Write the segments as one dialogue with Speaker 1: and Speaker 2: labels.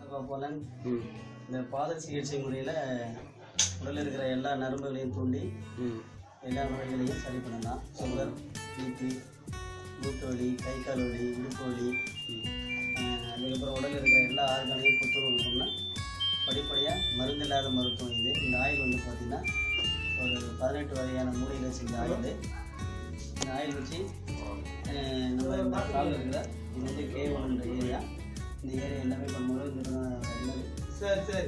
Speaker 1: பார்க்க போலன்
Speaker 2: ம்
Speaker 1: இந்த பாத சிகிச்சை முறையில் உடலில் இருக்கிற எல்லா நரம்புகளையும் தூண்டி
Speaker 2: ம்
Speaker 1: எல்லா நோய்களையும் சரி பண்ணலாம் சுகர் பிபி மூட்டு வலி கை கால் வலி இடுப்பு வலி அஹ் அதுக்கப்புறம் உடலில் இருக்கிற எல்லா ஆர்கனையும் புத்துணர்வு கொடுக்கணும்னா படிப்படியாக மருந்து இல்லாத மருத்துவம் இது இந்த ஆயில் வந்து பார்த்திங்கன்னா ஒரு பதினெட்டு வகையான மூலிகளை செஞ்ச ஆயில் இந்த ஆயில் வச்சு அஹ் நம்ம இந்த கால் இருக்கிற இது வந்து கே ஒன்ற ஏரியா இந்த ஏரியா எல்லாமே பண்ணும்போது
Speaker 3: சரி சரி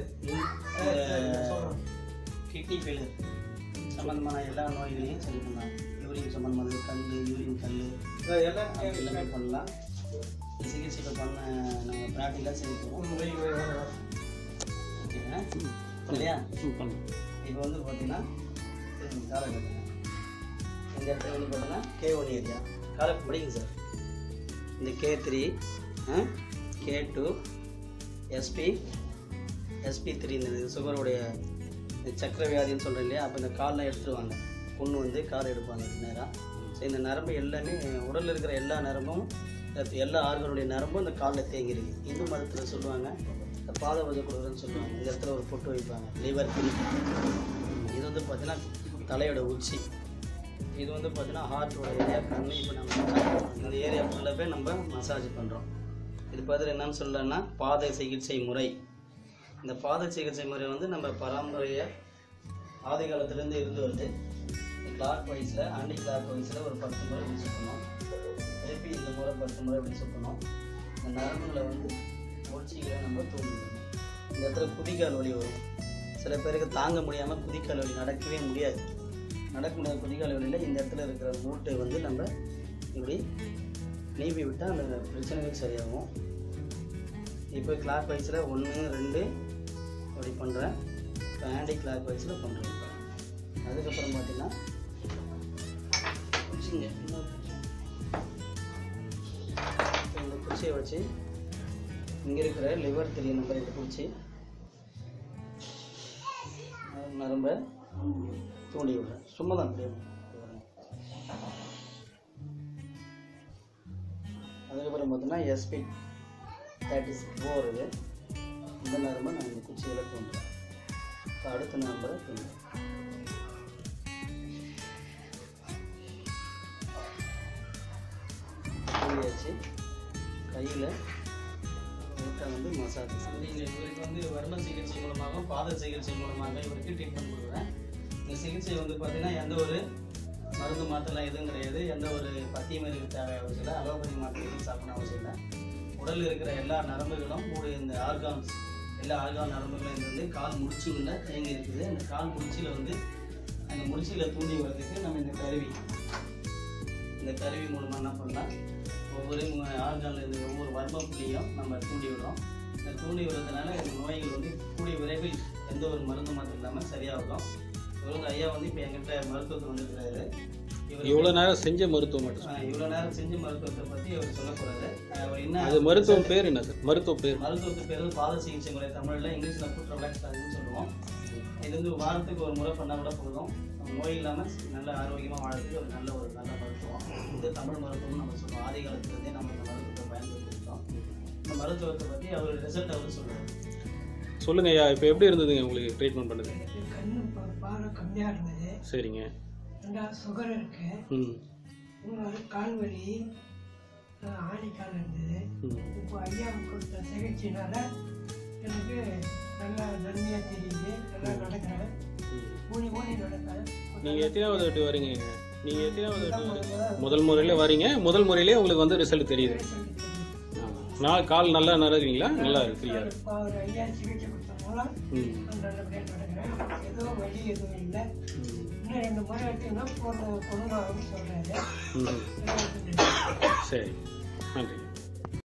Speaker 1: கிட்னி ஃபெயிலியர் சம்மந்தமான எல்லா நோய்களையும் சரி பண்ணலாம் யூரின் சம்மந்தமான கல் யூரின் கல்
Speaker 3: சரி, எல்லாம்
Speaker 1: அது எல்லாமே பண்ணலாம் இந்த சிகிச்சைகள் பண்ண நாங்கள் ப்ராக்டிக்கலாக செஞ்சு தருவோம்
Speaker 3: வை, வை, வை, வை.
Speaker 1: ஓகேங்க இல்லையா
Speaker 2: ம் பண்ணலாம்
Speaker 1: இப்போ வந்து பார்த்தீங்கன்னா திரும்பி காலை கட்டுங்க இந்த இடத்துல வந்து பார்த்தீங்கன்னா கே ஒன் ஏரியா காலை படிங்க சார் இந்த K three K two SP SP three இந்த சுகருடைய இந்த சக்கரை வியாதின்னு சொல்கிறேன் இல்லையா அப்போ இந்த காலில் எடுத்துருவாங்க புண்ணு வந்து கால் எடுப்பாங்க நேராக ஸோ இந்த நரம்பு எல்லாமே உடலில் இருக்கிற எல்லா நரம்பும் இந்த எல்லா ஆறுகளுடைய நரம்பும் இந்த காலில் தேங்கிருக்கு இந்து மதத்தில் சொல்லுவாங்க இந்த பாத வஜ கொடுக்குறேன்னு சொல்லுவாங்க இந்த இடத்துல ஒரு பொட்டு வைப்பாங்க லிவர் இது வந்து பார்த்தீங்கன்னா தலையோட உச்சி இது வந்து பார்த்தீங்கன்னா ஹார்ட்டோட ஏரியா கண்ணு இப்போ நம்ம இந்த ஏரியா ஃபுல்லாகவே நம்ம மசாஜ் பண்ணுறோம் இது பார்த்துட்டு என்னன்னு சொல்லலாம்னா பாத சிகிச்சை முறை இந்த பாத சிகிச்சை முறை வந்து நம்ம பரம்பரைய ஆதி காலத்துலேருந்து இருந்து வருது கிளாக் வைஸில் ஆன்டி கிளாக் வைஸில் ஒரு பத்து முறை இப்படி சுற்றணும் திருப்பி இந்த முறை பத்து முறை இப்படி சுற்றணும் இந்த நரம்புகளை வந்து உச்சிகளை நம்ம தூண்டணும் இந்த இடத்துல குதிக்கால் வலி வரும் சில பேருக்கு தாங்க முடியாமல் குதிக்கால் வலி நடக்கவே முடியாது நடக்க முடியாத குதிக்கால் வலியில் இந்த இடத்துல இருக்கிற மூட்டை வந்து நம்ம இப்படி நீவி விட்டால் அந்த பிரச்சனைகள் சரியாகும் இப்போ கிளாக் வைஸில் ஒன்று ரெண்டு அப்படி பண்ணுறேன் இப்போ ஆன்டி கிளாக் வைஸில் பண்ணுறேன் அதுக்கப்புறம் பார்த்தீங்கன்னா குச்சிங்க இன்னொரு குச்சி. இப்போ இந்த குச்சியை வச்சு இங்கே இருக்கிற லிவர் தெரிய நம்பர் இதை பிடிச்சி நரம்ப தூண்டி விடுறேன் சும்மா தான் அப்படியே அதுக்கப்புறம் பார்த்தீங்கன்னா எஸ்பி தேர்ட்டி ஃபோர் இது இந்த நரம்பை நான் இந்த குச்சியில் தூண்டுறேன் இப்போ அடுத்த நம்பரை தூண்டுறேன் தூண்டியாச்சு கையில் லைட்டாக வந்து மசாஜ் நீங்கள் இவருக்கு வந்து வர்ம சிகிச்சை மூலமாக பாத சிகிச்சை மூலமாக இவருக்கு ட்ரீட்மெண்ட் கொடுக்குறேன் இந்த சிகிச்சை வந்து பார்த்தீங்கன்னா எந்த ஒரு மருந்து மாத்திரம் எதுவும் கிடையாது எந்த ஒரு பத்திய மருந்து தேவை அவசியம் இல்லை அலோபதி மாத்திரை எதுவும் சாப்பிடணும் அவசியம் இல்லை உடலில் இருக்கிற எல்லா நரம்புகளும் கூட இந்த ஆர்கான்ஸ் எல்லா ஆர்கான் நரம்புகளும் இது வந்து கால் முடிச்சுகளில் தேங்கி இருக்குது அந்த கால் முடிச்சியில் வந்து அந்த முடிச்சியில் தூண்டி வர்றதுக்கு நம்ம இந்த கருவி இந்த கருவி மூலமாக என்ன பண்ணலாம் ஒவ்வொரு ஆர்கானில் இருந்து ஒவ்வொரு வர்ம புள்ளியும் நம்ம தூண்டி விடுறோம் இந்த தூண்டி விடுறதுனால இந்த நோய்கள் வந்து கூடிய விரைவில் எந்த ஒரு மருந்து மாற்றம் இல்லாமல் சரியாகும் இவர் வந்து ஐயா வந்து இப்போ எங்கிட்ட மருத்துவத்தில் வந்துருக்கிறாரு இவர்
Speaker 2: இவ்வளோ நேரம் செஞ்ச மருத்துவம் மட்டும்
Speaker 1: ஆஹ் இவ்வளோ நேரம் செஞ்ச மருத்துவத்தை பற்றி அவர் சொல்லக்கூடாது அவர் என்ன
Speaker 2: அது மருத்துவம் பேர் என்ன சார் மருத்துவ பேர்
Speaker 1: மருத்துவத்து பேர் வந்து பாத சிகிச்சை முறை தமிழில் இங்கிலீஷில் ஃபுட் ரிலாக்ஸ் ஆகுதுன்னு சொல்லுவோம் இது வந்து வாரத்துக்கு ஒரு முறை பண்ணால் கூட போதும் நம்ம நோய் இல்லாமல் நல்ல ஆரோக்கியமாக வாழறதுக்கு ஒரு நல்ல ஒரு நல்ல மருத்துவம் இது தமிழ் மருத்துவம்னு நம்ம சொல்லுவோம் ஆதி காலத்துலேருந்தே நம்ம இந்த மருத்துவத்தை பயன்படுத்திருக்கோம் இந்த மருத்துவத்தை பற்றி அவர் ரிசல்ட் அவர் சொல்லுவார்
Speaker 2: சொல்லுங்க ஐயா இப்போ எப்படி இருந்ததுங்க உங்களுக்கு ட்ரீட்மெண்ட் பண்ணது
Speaker 4: எனக்கு கண்ணு பா- பார்வை கம்மியாக இருந்தது
Speaker 2: சரிங்க
Speaker 4: ரெண்டாவது சுகர் இருக்கு
Speaker 2: ம்
Speaker 4: மூணாவது கால் வலி அஹ் ஆணி கால் இருந்தது
Speaker 2: ம்
Speaker 4: இப்போ ஐயா கொடுத்த சிகிச்சைனால எனக்கு நல்லா நன்மையாக தெரியுது நல்லா நடக்கிறேன் ஊனி ஊனி நடக்கிறேன்
Speaker 2: நீங்கள் எத்தனாவது வாட்டி வரீங்க நீங்கள் எத்தனாவது வாட்டி வரீங்க முதல் முறையில் வரீங்க முதல் முறையிலே உங்களுக்கு வந்து ரிசல்ட் தெரியுது ஆ. நான் கால் நல்லா நடக்கிறீங்களா நல்லா இருக்கு ஃப்ரீயாக இருக்கு
Speaker 4: இப்போ ஒரு ஐயா சிகிச்சை கொடுத்த மூலம்
Speaker 2: ம்
Speaker 4: நான் நல்லபடியாக நடக்கிறேன் ஏதோ வலி எதுவும் இல்லை
Speaker 2: ம்.
Speaker 4: இன்னும் ரெண்டு முறை எடுத்தீங்கன்னா போன பொண்ணு சொல்கிறாரு
Speaker 2: ம் சரி நன்றி